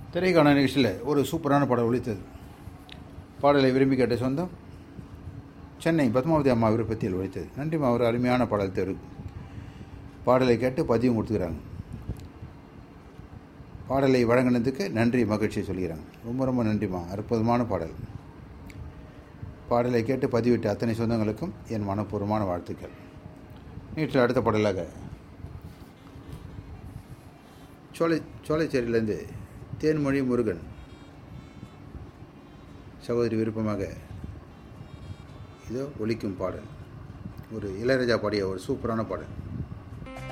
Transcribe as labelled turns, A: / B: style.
A: திரைக்கான நிகழ்ச்சியில் ஒரு சூப்பரான பாடல் ஒழித்தது பாடலை விரும்பி கேட்ட சொந்தம் சென்னை பத்மாவதி அம்மா விருப்பத்தில் ஒழித்தது நன்றிம்மா ஒரு அருமையான பாடல் தேர்வு பாடலை கேட்டு பதிவும் கொடுத்துக்கிறாங்க பாடலை வழங்கினதுக்கு நன்றி மகிழ்ச்சி சொல்கிறாங்க ரொம்ப ரொம்ப நன்றிம்மா அற்புதமான பாடல் பாடலை கேட்டு பதிவிட்ட அத்தனை சொந்தங்களுக்கும் என் மனப்பூர்வமான வாழ்த்துக்கள் நேற்று அடுத்த பாடலாக சோலை சோலைச்சேரியிலேருந்து தேன்மொழி முருகன் சகோதரி விருப்பமாக இதோ ஒலிக்கும் பாடல் ஒரு இளையராஜா பாடிய ஒரு சூப்பரான பாடல்